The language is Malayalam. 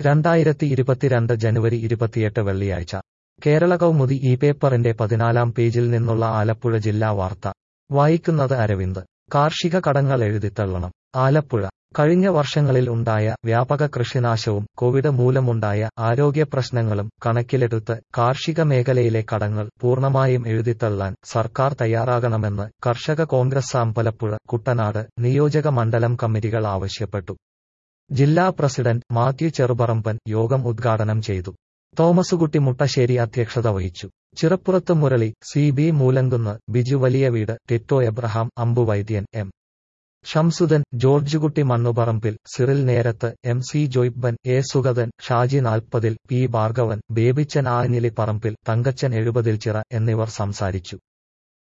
രണ്ടായിരത്തി ഇരുപത്തിരണ്ട് ജനുവരി ഇരുപത്തിയെട്ട് വെള്ളിയാഴ്ച കേരള കൗമുദി ഈ പേപ്പറിന്റെ പതിനാലാം പേജിൽ നിന്നുള്ള ആലപ്പുഴ ജില്ലാ വാർത്ത വായിക്കുന്നത് അരവിന്ദ് കാർഷിക കടങ്ങൾ എഴുതിത്തള്ളണം ആലപ്പുഴ കഴിഞ്ഞ വർഷങ്ങളിൽ ഉണ്ടായ വ്യാപക കൃഷിനാശവും കോവിഡ് മൂലമുണ്ടായ ആരോഗ്യ പ്രശ്നങ്ങളും കണക്കിലെടുത്ത് കാർഷിക മേഖലയിലെ കടങ്ങൾ പൂർണ്ണമായും എഴുതിത്തള്ളാൻ സർക്കാർ തയ്യാറാകണമെന്ന് കർഷക കോൺഗ്രസ് അമ്പലപ്പുഴ കുട്ടനാട് നിയോജക മണ്ഡലം കമ്മിറ്റികൾ ആവശ്യപ്പെട്ടു ജില്ലാ പ്രസിഡന്റ് മാത്യു ചെറുപറമ്പൻ യോഗം ഉദ്ഘാടനം ചെയ്തു തോമസുകുട്ടി മുട്ടശ്ശേരി അധ്യക്ഷത വഹിച്ചു ചിറപ്പുറത്ത് മുരളി സി ബി മൂലങ്കുന്ന് ബിജു വലിയ വീട് Tito Abraham Ambuvaidyan M Shamsudan Georgekutty Mannuparambil Cyril Nerath M C Joyban A Sugathan Shaji Nalpathil P Bhargavan Babychan Anjili Parambil Thankachan Ezhupathil Chira എന്നിവർ സംസാരിച്ചു